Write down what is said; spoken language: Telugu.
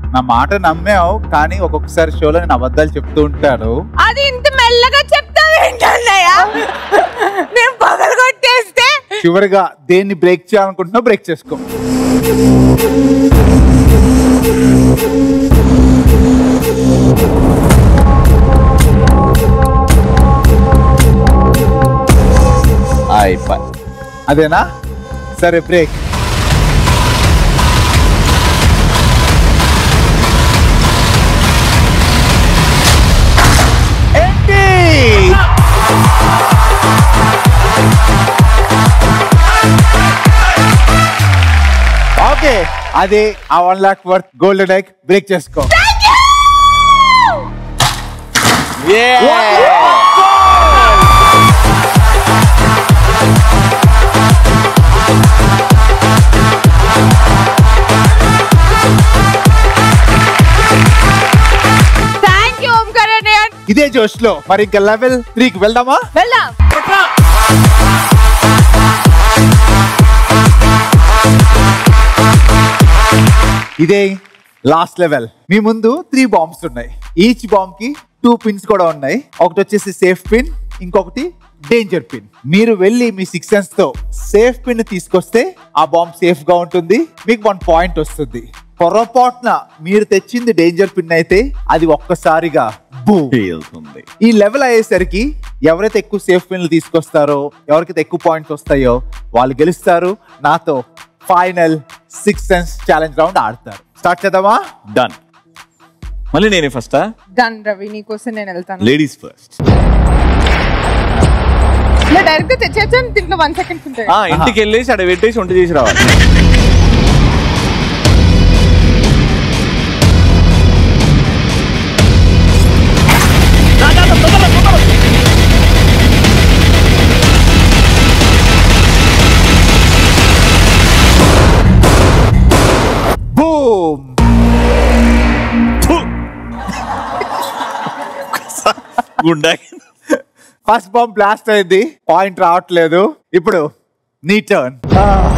నా మాట నమ్మావు కానీ ఒక్కొక్కసారి షోలో నేను అబద్ధాలు చెప్తూ ఉంటాను అది ఇంత మెల్లగా చెప్తావు ఏంటన్నయ్య నేను పగలు కొట్టేస్తే చివరిగా దేన్ని బ్రేక్ చేయాలనుకుంటున్నావు బ్రేక్ చేసుకో అయిపోయి అదేనా సరే బ్రేక్ ఏంటి ఓకే అదే ఆ one lakh worth golden egg break చేసుకో థ్యాంక్ యూ ఓంకార్ అన్నయ్య ఇదే జోష్ లో మరి ఇంకా లెవెల్ త్రీకి వెళ్దామా వెళ్దాం ఇదే లాస్ట్ లెవెల్ మీ ముందు త్రీ బాంబ్స్ ఉన్నాయి ఈచ్ బాంబ్ కి టూ పిన్స్ కూడా ఉన్నాయి ఒకటి వచ్చేసి సేఫ్ పిన్ ఇంకొకటి డేంజర్ పిన్ మీరు వెళ్ళి మీ సిక్స్ సెన్స్ తో సేఫ్ పిన్ తీసుకొస్తే ఆ బాంబ్ సేఫ్ గా ఉంటుంది మీకు వన్ పాయింట్ వస్తుంది పొరపాటున మీరు తెచ్చింది డేంజర్ పిన్ అయితే అది ఒక్కసారిగా బూ వెళ్తుంది ఈ లెవెల్ అయ్యేసరికి ఎవరైతే ఎక్కువ సేఫ్ పిన్లు తీసుకొస్తారో ఎవరికైతే ఎక్కువ పాయింట్స్ వస్తాయో వాళ్ళు గెలుస్తారు నాతో final sixth sense challenge round ఆడతారు స్టార్ట్ చేద్దామా డన్ మళ్ళీ నేనే ఫస్టా డన్ రవి నీకోసం నేను వెళ్తాను లేడీస్ ఫస్ట్ ఇలా డైరెక్ట్ గా తెచ్చేసాను దీంట్లో వన్ సెకండ్స్ ఉంటాయి ఆ ఇంటికి వెళ్ళేసి అక్కడ పెట్టేసి వంట చేసి రావాలి బూమ్ గుండా ఫస్ట్ బాంబ్ బ్లాస్ట్ అయింది పాయింట్ రావట్లేదు ఇప్పుడు నీ టర్న్